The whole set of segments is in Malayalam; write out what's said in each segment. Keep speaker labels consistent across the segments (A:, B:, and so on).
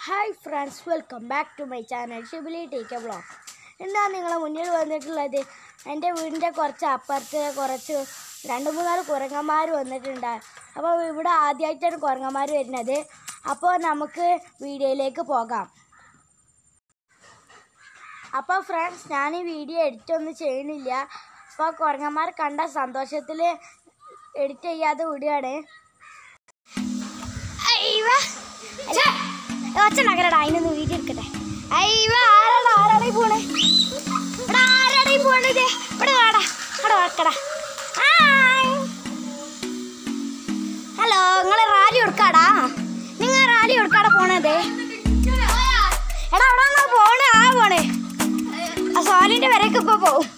A: Hi friends welcome back to my channel Shibili tech blog എന്താണ് നിങ്ങളെ മുന്നിൽ വന്നിട്ടുള്ളത് എൻ്റെ വീടിൻ്റെ കുറച്ച് അപ്പുറത്ത് കുറച്ച് രണ്ട് മൂന്നാല് കുരങ്ങന്മാർ വന്നിട്ടുണ്ട് അപ്പോൾ ഇവിടെ ആദ്യമായിട്ടാണ് കുരങ്ങന്മാർ വരുന്നത് അപ്പോൾ നമുക്ക് വീഡിയോയിലേക്ക് പോകാം അപ്പോൾ ഫ്രണ്ട്സ് ഞാൻ ഈ വീഡിയോ എഡിറ്റ് ഒന്നും ചെയ്യണില്ല അപ്പോൾ കുരങ്ങന്മാർ കണ്ട സന്തോഷത്തിൽ എഡിറ്റ് ചെയ്യാതെ വിടുകയാണ് ഒച്ചണ്ടാക്കലടാ അതിനൊന്ന് വീഡിയോ എടുക്കട്ടെ അയ്യോ ആരാടാ ആരാടാ ഈ പോണേ ഇവിടെ ആരാടാ ഈ പോണേ ഇത് ഇവിടെ വാടാ ഇവിടെ വാക്കടാ ഹലോ നിങ്ങൾ റാലി എടുക്കാടാ നിങ്ങൾ റാലി എടുക്കാടാ പോണത് എടാ അവിടെ നിന്നാ പോണേ ആ പോണേ ആ സോലിന്റെ വരക്ക് ഇപ്പൊ പോവും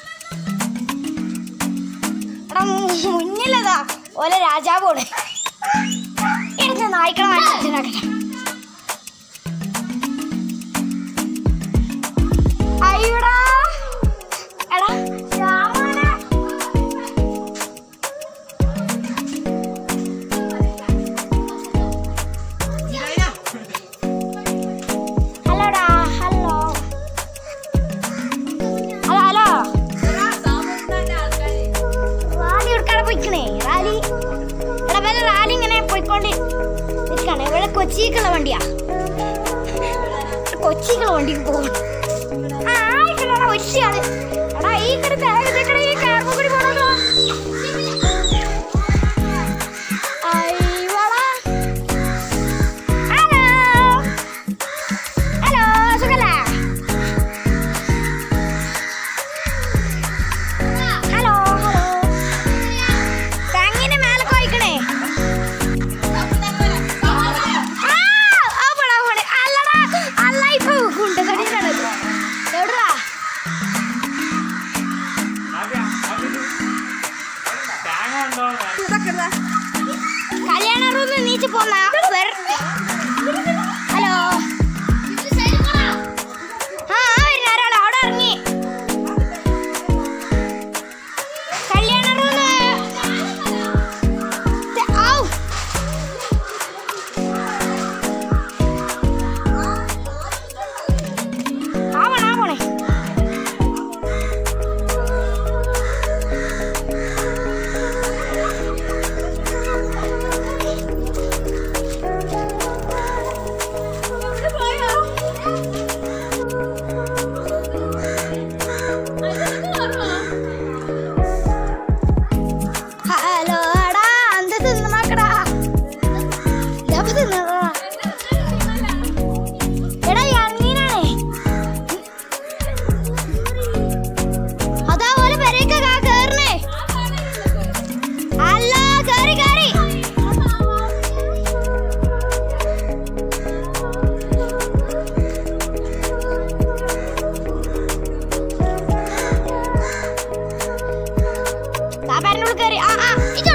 A: എടാ മു- മുന്നിലതാ ഓലെ രാജാവ് പോണേ എടുത്ത് നായ്ക്കളെ മനസ്സിലാക്കട്ടെ അയ്യോടാ എടാ ശ്യാമോനെ ഹലോടാ ഹലോ ഹലോ ഹലോ റാലി എടുക്കാതെ പോയിക്കണേ റാലി എടാ വല്ല റാലി ഇങ്ങനെ പോയിക്കൊണ്ട് നിൽക്കണേ ഇവിടെ കൊച്ചിക്കുള്ള വണ്ടിയാ കൊച്ചിക്കുള്ള വണ്ടിക്ക് പോകും ആ ആയിക്കോട്ടെ ഒറ്റയാള് എടാ ഈ കട തേക്കട ഈ കാർമ കൂടി പോണോ അയ്യോടാ ഹലോ ഹലോ സുഖല്ലേ ഹലോ ഹലോ തെങ്ങിന്റെ മേലെ പോയിക്കണേ ആ, ആ പോടാ, പോടെ. അല്ലടാ, അല്ല ഇപ്പൊ ഗുണ്ടകടിയിലാണ്. എവിടെടാ? കല്യാണ റൂമിൽ നീച്ച് പോന്ന വെർ- ഹലോ ആ ആ വരുന്ന ഒരാൾ അവിടെ ഇറങ്ങി കല്യാണ റൂമ് ഔ ആ പോണേ ആ പോണേ ഹലോ എടാ എന്ത് തിന്നു നോക്കടാ ഇതാ തിന്നതാ എടാ അങ്ങീനാണേ അതാ പോലെ പെരേക്ക കാ കേറണേ അല്ല കേറി കേറി ദാ പെരനുള്ളിൽ കേറി ആ ആ ഇജോ